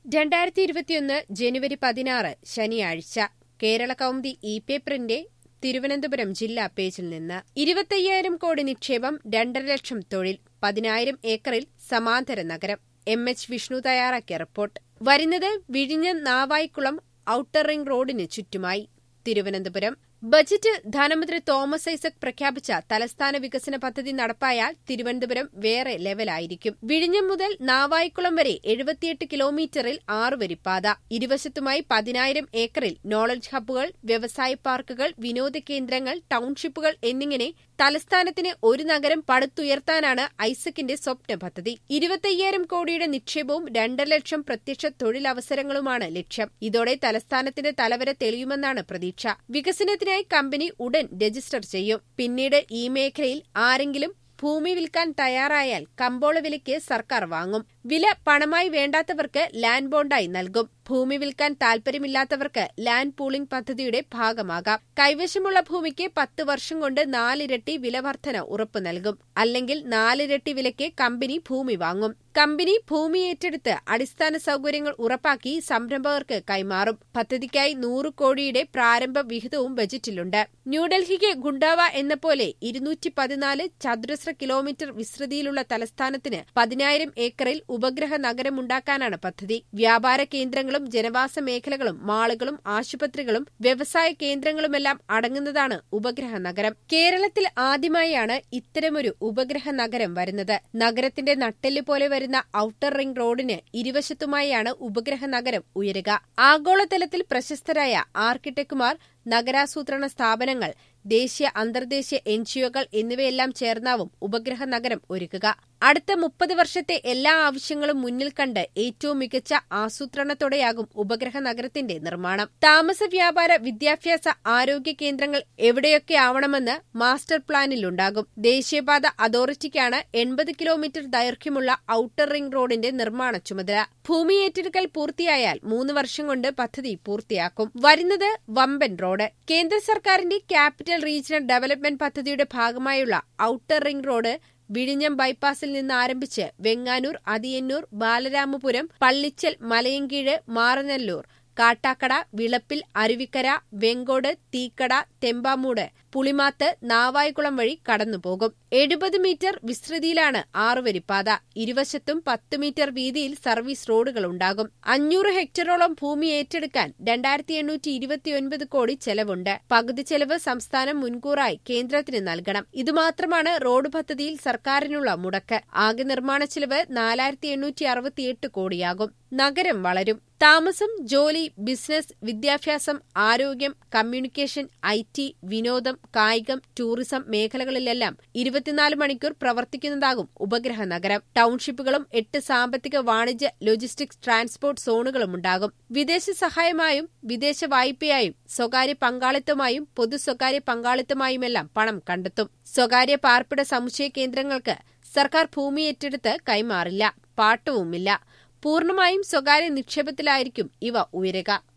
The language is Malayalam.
രണ്ടായിരത്തി ഇരുപത്തിയൊന്ന് ജനുവരി പതിനാറ് ശനിയാഴ്ച കേരള കൗമുദി ഇ പേപ്പറിന്റെ തിരുവനന്തപുരം ജില്ലാ പേജിൽ നിന്ന് ഇരുപത്തയ്യായിരം കോടി നിക്ഷേപം രണ്ടര ലക്ഷം തൊഴിൽ പതിനായിരം ഏക്കറിൽ സമാന്തര നഗരം എം എച്ച് വിഷ്ണു തയ്യാറാക്കിയ റിപ്പോർട്ട് വരുന്നത് വിഴിഞ്ഞം നാവായിക്കുളം ഔട്ടർ റിംഗ് റോഡിന് ചുറ്റുമായി തിരുവനന്തപുരം ബജറ്റ് ധനമന്ത്രി തോമസ് ഐസക് പ്രഖ്യാപിച്ച തലസ്ഥാന വികസന പദ്ധതി നടപ്പായാൽ തിരുവനന്തപുരം വേറെ ലെവലായിരിക്കും വിഴിഞ്ഞം മുതൽ നാവായിക്കുളം വരെ എഴുപത്തിയെട്ട് കിലോമീറ്ററിൽ ആറുവരിപ്പാത ഇരുവശത്തുമായി പതിനായിരം ഏക്കറിൽ നോളജ് ഹബ്ബുകൾ വ്യവസായ പാർക്കുകൾ വിനോദ കേന്ദ്രങ്ങൾ ടൌൺഷിപ്പുകൾ എന്നിങ്ങനെ തലസ്ഥാനത്തിന് ഒരു നഗരം പടുത്തുയർത്താനാണ് ഐസക്കിന്റെ സ്വപ്ന പദ്ധതി ഇരുപത്തയ്യായിരം കോടിയുടെ നിക്ഷേപവും രണ്ടര ലക്ഷം പ്രത്യക്ഷ തൊഴിലവസരങ്ങളുമാണ് ലക്ഷ്യം ഇതോടെ തലസ്ഥാനത്തിന്റെ തലവര തെളിയുമെന്നാണ് പ്രതീക്ഷ വികസനത്തിനായി കമ്പനി ഉടൻ രജിസ്റ്റർ ചെയ്യും പിന്നീട് ഈ മേഖലയിൽ ആരെങ്കിലും ഭൂമി വിൽക്കാൻ തയ്യാറായാൽ കമ്പോള വിലയ്ക്ക് സർക്കാർ വാങ്ങും വില പണമായി വേണ്ടാത്തവർക്ക് ലാൻഡ് ബോണ്ടായി നൽകും ഭൂമി വിൽക്കാൻ താൽപര്യമില്ലാത്തവർക്ക് ലാൻഡ് പൂളിംഗ് പദ്ധതിയുടെ ഭാഗമാകാം കൈവശമുള്ള ഭൂമിക്ക് പത്ത് വർഷം കൊണ്ട് നാലിരട്ടി വില വർധന ഉറപ്പു നൽകും അല്ലെങ്കിൽ നാലിരട്ടി വിലയ്ക്ക് കമ്പനി ഭൂമി വാങ്ങും കമ്പനി ഭൂമി ഏറ്റെടുത്ത് അടിസ്ഥാന സൌകര്യങ്ങൾ ഉറപ്പാക്കി സംരംഭകർക്ക് കൈമാറും പദ്ധതിക്കായി നൂറ് കോടിയുടെ പ്രാരംഭ വിഹിതവും ബജറ്റിലുണ്ട് ന്യൂഡൽഹിക്ക് ഗുണ്ടാവ എന്ന പോലെ ഇരുന്നൂറ്റി പതിനാല് ചതുരശ്ര കിലോമീറ്റർ വിസ്തൃതിയിലുള്ള തലസ്ഥാനത്തിന് പതിനായിരം ഏക്കറിൽ ഉപഗ്രഹ നഗരമുണ്ടാക്കാനാണ് പദ്ധതി വ്യാപാര കേന്ദ്രങ്ങളും ജനവാസ മേഖലകളും മാളുകളും ആശുപത്രികളും വ്യവസായ കേന്ദ്രങ്ങളുമെല്ലാം അടങ്ങുന്നതാണ് ഉപഗ്രഹ നഗരം കേരളത്തിൽ ആദ്യമായാണ് ഇത്തരമൊരു ഉപഗ്രഹ നഗരം വരുന്നത് നഗരത്തിന്റെ നട്ടെല്ല് പോലെ വരുന്ന ഔട്ടർ റിംഗ് റോഡിന് ഇരുവശത്തുമായാണ് ഉപഗ്രഹ നഗരം ഉയരുക ആഗോളതലത്തിൽ പ്രശസ്തരായ ആർക്കിടെക്ടുമാർ നഗരാസൂത്രണ സ്ഥാപനങ്ങൾ ദേശീയ അന്തർദേശീയ എൻജിഒകൾ എന്നിവയെല്ലാം ചേർന്നാവും ഉപഗ്രഹ നഗരം ഒരുക്കുക അടുത്ത മുപ്പത് വർഷത്തെ എല്ലാ ആവശ്യങ്ങളും മുന്നിൽ കണ്ട് ഏറ്റവും മികച്ച ആസൂത്രണത്തോടെയാകും ഉപഗ്രഹ നഗരത്തിന്റെ നിർമ്മാണം താമസ വ്യാപാര വിദ്യാഭ്യാസ ആരോഗ്യ കേന്ദ്രങ്ങൾ എവിടെയൊക്കെ ആവണമെന്ന് മാസ്റ്റർ പ്ലാനിലുണ്ടാകും ദേശീയപാത അതോറിറ്റിക്കാണ് എൺപത് കിലോമീറ്റർ ദൈർഘ്യമുള്ള ഔട്ടർ റിംഗ് റോഡിന്റെ നിർമ്മാണ ചുമതല ഭൂമി ഏറ്റെടുക്കൽ പൂർത്തിയായാൽ മൂന്ന് വർഷം കൊണ്ട് പദ്ധതി പൂർത്തിയാക്കും വരുന്നത് വമ്പൻ റോഡ് കേന്ദ്ര സർക്കാരിന്റെ ക്യാപിറ്റൽ റീജിയണൽ ഡെവലപ്മെന്റ് പദ്ധതിയുടെ ഭാഗമായുള്ള ഔട്ടർ റിംഗ് റോഡ് വിഴിഞ്ഞം ബൈപ്പാസിൽ നിന്ന് ആരംഭിച്ച് വെങ്ങാനൂർ അതിയന്നൂർ ബാലരാമപുരം പള്ളിച്ചൽ മലയങ്കീഴ് മാറനല്ലൂർ കാട്ടാക്കട വിളപ്പിൽ അരുവിക്കര വെങ്കോട് തീക്കട തെമ്പാമൂട് പുളിമാത്ത് നാവായിക്കുളം വഴി കടന്നുപോകും എഴുപത് മീറ്റർ വിസ്തൃതിയിലാണ് ആറുവരിപ്പാത ഇരുവശത്തും പത്ത് മീറ്റർ വീതിയിൽ സർവീസ് റോഡുകളുണ്ടാകും അഞ്ഞൂറ് ഹെക്ടറോളം ഭൂമി ഏറ്റെടുക്കാൻ രണ്ടായിരത്തി എണ്ണൂറ്റി ഇരുപത്തിയൊൻപത് കോടി ചെലവുണ്ട് പകുതി ചെലവ് സംസ്ഥാനം മുൻകൂറായി കേന്ദ്രത്തിന് നൽകണം ഇതുമാത്രമാണ് റോഡ് പദ്ധതിയിൽ സർക്കാരിനുള്ള മുടക്ക് ആകെ നിർമ്മാണ ചെലവ് നാലായിരത്തി എണ്ണൂറ്റി അറുപത്തിയെട്ട് കോടിയാകും നഗരം വളരും താമസം ജോലി ബിസിനസ് വിദ്യാഭ്യാസം ആരോഗ്യം കമ്മ്യൂണിക്കേഷൻ ഐ ടി വിനോദം കായികം ടൂറിസം മേഖലകളിലെല്ലാം ഇരുപത്തിനാല് മണിക്കൂർ പ്രവർത്തിക്കുന്നതാകും ഉപഗ്രഹ നഗരം ടൌൺഷിപ്പുകളും എട്ട് സാമ്പത്തിക വാണിജ്യ ലോജിസ്റ്റിക്സ് ട്രാൻസ്പോർട്ട് സോണുകളും ഉണ്ടാകും വിദേശ സഹായമായും വിദേശ വായ്പയായും സ്വകാര്യ പങ്കാളിത്തമായും പൊതു സ്വകാര്യ പങ്കാളിത്തമായുമെല്ലാം പണം കണ്ടെത്തും സ്വകാര്യ പാർപ്പിട സമുച്ചയ കേന്ദ്രങ്ങൾക്ക് സർക്കാർ ഭൂമി ഏറ്റെടുത്ത് കൈമാറില്ല പാട്ടവുമില്ല പൂർണ്ണമായും സ്വകാര്യ നിക്ഷേപത്തിലായിരിക്കും ഇവ ഉയരുക